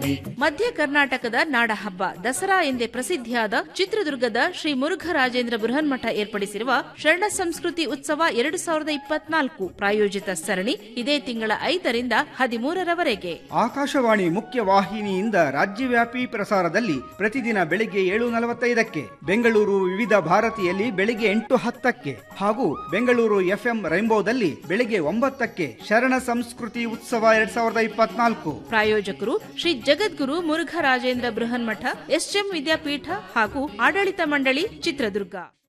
ಬನ್ನಿರಿ ಮಧ್ಯ ಕರ್ನಾಟಕದ ನಾಡಹಬ್ಬ ದಸರಾ ಎಂದೇ ಪ್ರಸಿದ್ಧಿಯಾದ ಚಿತ್ರದುರ್ಗದ ಶ್ರೀ ಮುರುಘರಾಜೇಂದ್ರ ಬೃಹನ್ಮಠ ಏರ್ಪಡಿಸಿರುವ ಶರಣ ಸಂಸ್ಕೃತಿ ಉತ್ಸವ ಎರಡು ಸಾವಿರದ ಇಪ್ಪತ್ನಾಲ್ಕು ಪ್ರಾಯೋಜಿತ ಸರಣಿ ಇದೇ ತಿಂಗಳ ಐದರಿಂದ ಹದಿಮೂರರವರೆಗೆ ಆಕಾಶವಾಣಿ ಮುಖ್ಯ ವಾಹಿನಿಯಿಂದ ರಾಜ್ಯವ್ಯಾಪಿ ಪ್ರಸಾರದಲ್ಲಿ ಪ್ರತಿದಿನ ಬೆಳಿಗ್ಗೆ ಏಳು ನಲವತ್ತೈದಕ್ಕೆ ಬೆಂಗಳೂರು ವಿವಿಧ ಭಾರತಿಯಲ್ಲಿ ಬೆಳಿಗ್ಗೆ ಎಂಟು ಹತ್ತಕ್ಕೆ ಹಾಗೂ ಬೆಂಗಳೂರು ಎಫ್ಎಂ ರೈನ್ಬೋದಲ್ಲಿ ಬೆಳಿಗ್ಗೆ ಒಂಬತ್ತಕ್ಕೆ ಶರಣ ಸಂಸ್ಕೃತಿ ಉತ್ಸವ ಎರಡ್ ಸಾವಿರದ ಇಪ್ಪತ್ನಾಲ್ಕು ಪ್ರಾಯೋಜಕರು ಶ್ರೀ ಜಗದ್ಗುರು ಮುರುಘರಾಜೇಂದ್ರ ಬೃಹನ್ಮಠ ಎಸ್ಎಂ ವಿದ್ಯಾಪೀಠ ಹಾಗೂ ಆಡಳಿತ ಮಂಡಳಿ ಚಿತ್ರದುರ್ಗ